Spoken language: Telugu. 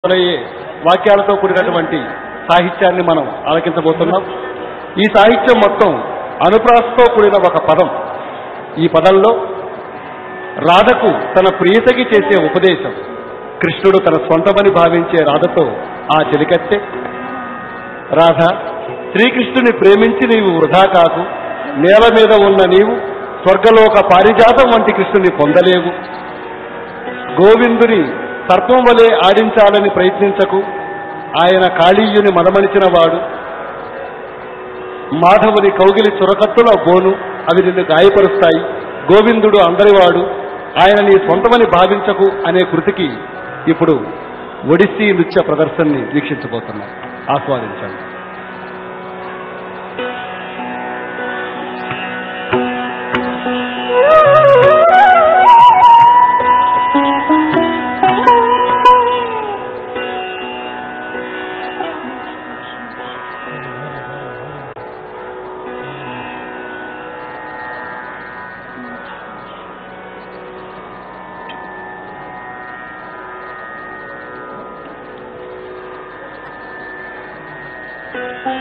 మొదలయ్యే వాక్యాలతో కూడినటువంటి సాహిత్యాన్ని మనం ఆలకించబోతున్నాం ఈ సాహిత్యం మొత్తం అనుప్రాసతో కూడిన ఒక పదం ఈ పదంలో రాధకు తన ప్రియతకి చేసే ఉపదేశం కృష్ణుడు తన సొంతమని భావించే రాధతో ఆ చెలికత్తె రాధ శ్రీకృష్ణుని ప్రేమించి నీవు వృధా కాకు నేల మీద ఉన్న నీవు స్వర్గలోక పారిజాతం వంటి కృష్ణుని పొందలేవు గోవిందుని సర్పం వలె ఆడించాలని ప్రయత్నించకు ఆయన కాళీయుని మదమణిచిన వాడు మాధవుని కౌగిలి చురకత్తుల బోను అవి నిన్ను గాయపరుస్తాయి గోవిందుడు అందరివాడు ఆయన నీ సొంతమని భావించకు అనే కృతికి ఇప్పుడు ఒడిస్సీ నృత్య ప్రదర్శనని వీక్షించబోతున్నాం ఆస్వాదించండి Thank you.